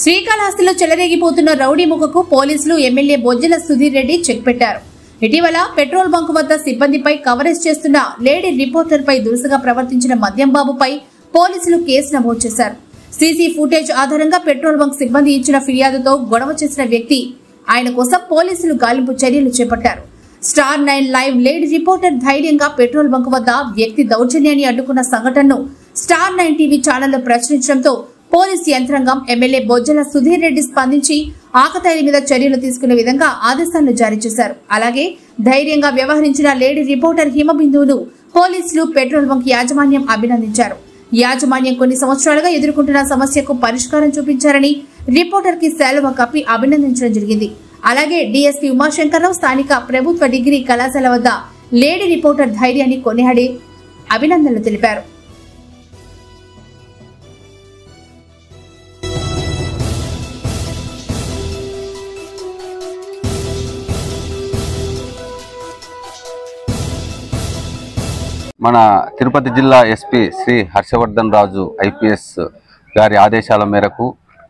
శ్రీకాళహస్తిలో చెలరేగిపోతున్న rowdy ముఖకు పోలీసులు MLA Bojjala Sudheer Reddy check పెట్టారు ఇటీవల పెట్రోల్ బంక్ వద్ద సిబ్బందిపై కవరేజ్ చేస్తున్న లేడీ రిపోర్టర్ పై దురుసుగా ప్రవర్తించిన మద్యం బాబుపై పోలీసులు కేసు నమోదు చేశారు సీసీ ఫుటేజ్ ఆధారంగా పెట్రోల్ బంక్ సిబ్బంది ఇచ్చిన ఫిర్యాదుతో గొడవ చేసిన వ్యక్తి ఆయన కోసం పోలీసులు గాలింపు చర్యలు చేపట్టారు star nine live lady reporter ధైర్యంగా పెట్రోల్ బంక్ వద్ద వ్యక్తి దౌర్జన్యాన్ని అడ్డుకున్న సంఘటనను స్టార్ నైన్ టీవీ ఛానల్లో ప్రచురించడంతో పోలీస్ యంత్రాంగం ఎమ్మెల్యే బొజ్జల సుధీర్ రెడ్డి స్పందించి ఆకతాయిల మీద చర్యలు తీసుకునే విధంగా ఆదేశాలను జారీ చేశారు అలాగే ధైర్యంగా వ్యవహరించిన లేడీ రిపోర్టర్ హిమబిందువును పోలీసులు పెట్రోల్ బంక్ యాజమాన్యం అభినందించారు యాజమాన్యం కొన్ని సంవత్సరాలుగా ఎదుర్కొంటున్న సమస్యకు పరిష్కారం చూపించారని రిపోర్టర్ కి సెలవు కప్పి అభినందించడం జరిగింది అలాగే డీఎస్పీ ఉమాశంకర్రావు స్థానిక ప్రభుత్వ డిగ్రీ కళాశాల వద్ద లేడీ రిపోర్టర్ ధైర్యాన్ని కొనియాడి అభినందనలు తెలిపారు మన తిరుపతి జిల్లా ఎస్పీ శ్రీ హర్షవర్ధన్ రాజు ఐపీఎస్ గారి ఆదేశాల మేరకు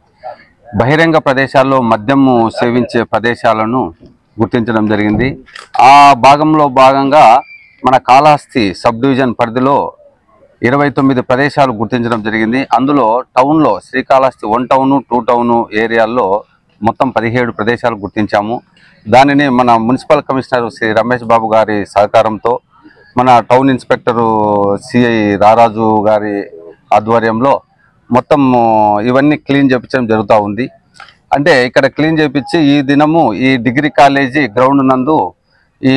బహిరంగ ప్రదేశాల్లో మద్యము సేవించే ప్రదేశాలను గుర్తించడం జరిగింది ఆ భాగంలో భాగంగా మన కాళహస్తి సబ్ డివిజన్ పరిధిలో ఇరవై తొమ్మిది ప్రదేశాలు గుర్తించడం జరిగింది అందులో టౌన్లో Srikalahasti one town two town ఏరియాల్లో మొత్తం పదిహేడు ప్రదేశాలు గుర్తించాము దానిని మన మున్సిపల్ కమిషనర్ శ్రీ రమేష్ బాబు గారి సహకారంతో మన టౌన్ ఇన్స్పెక్టరు సిఐ రారాజు గారి ఆధ్వర్యంలో మొత్తం ఇవన్నీ క్లీన్ చేపించడం జరుగుతూ ఉంది అంటే ఇక్కడ క్లీన్ చేపించి ఈ దినము ఈ డిగ్రీ కాలేజీ గ్రౌండ్ నందు ఈ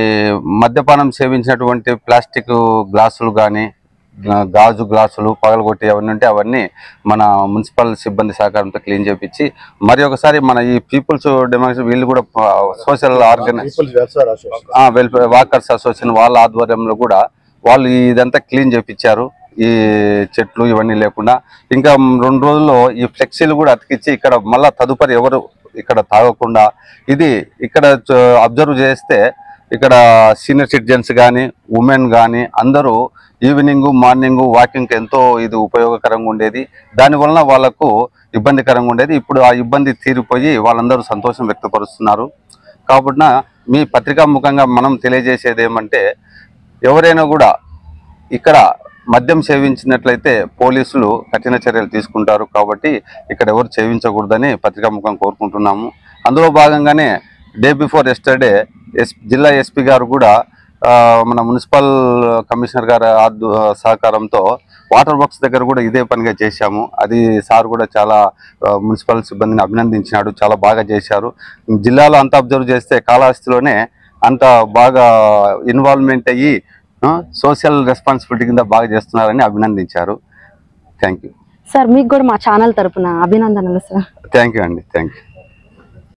మద్యపానం సేవించినటువంటి ప్లాస్టిక్ గ్లాసులు కానీ గాజు గ్లాసులు పగలగొట్టి అవన్నీ ఉంటే అవన్నీ మన మున్సిపల్ సిబ్బంది సహకారంతో క్లీన్ చేపించి మరి ఒకసారి మన ఈ పీపుల్స్ డెమోక్రసీ వీళ్ళు కూడా social organise people's welfare association ఆ వెల్ఫేర్ వాకర్స్ అసోసియేషన్ వాళ్ళ ఆధ్వర్యంలో కూడా వాళ్ళు ఇదంతా క్లీన్ చేపించారు ఈ చెట్లు ఇవన్నీ లేకుండా ఇంకా రెండు రోజుల్లో ఈ ఫ్లెక్సీలు కూడా అతికిచ్చి ఇక్కడ మళ్ళా తదుపరి ఎవరు ఇక్కడ తాగకుండా ఇది ఇక్కడ అబ్జర్వ్ చేస్తే ఇక్కడ సీనియర్ సిటిజన్స్ కానీ ఉమెన్ కానీ అందరూ ఈవినింగ్ మార్నింగ్ వాకింగ్ ఎంతో ఇది ఉపయోగకరంగా ఉండేది దానివలన వాళ్ళకు ఇబ్బందికరంగా ఉండేది ఇప్పుడు ఆ ఇబ్బంది తీరిపోయి వాళ్ళందరూ సంతోషం వ్యక్తపరుస్తున్నారు కాబట్టి మీ పత్రికా ముఖంగా మనం తెలియజేసేది ఏమంటే ఎవరైనా కూడా ఇక్కడ మద్యం సేవించినట్లయితే పోలీసులు కఠిన చర్యలు తీసుకుంటారు కాబట్టి ఇక్కడ ఎవరు సేవించకూడదని పత్రికాముఖం కోరుకుంటున్నాము అందులో భాగంగానే డే బిఫోర్ ఎస్టర్డే ఎస్ జిల్లా ఎస్పీ గారు కూడా ఆ, మన మున్సిపల్ కమిషనర్ గారి ఆధ్వ- సహకారంతో వాటర్ వర్క్స్ దగ్గర కూడా ఇదే పనిగా చేశాము అది సార్ కూడా చాలా ఆ, మున్సిపల్ సిబ్బందిని అభినందించినాడు చాలా బాగా చేశారు జిల్లాలో అంతా అబ్జర్వ్ చేస్తే కాళహస్తిలోనే అంత బాగా ఇన్వాల్వ్మెంట్ అయ్యి సోషల్ రెస్పాన్సిబిలిటీ కింద బాగా చేస్తున్నారని అభినందించారు థ్యాంక్ యూ సార్ మీకు కూడా మా ఛానల్ తరపున అభినందనలు సార్ థ్యాంక్ యూ అండి థ్యాంక్ యూ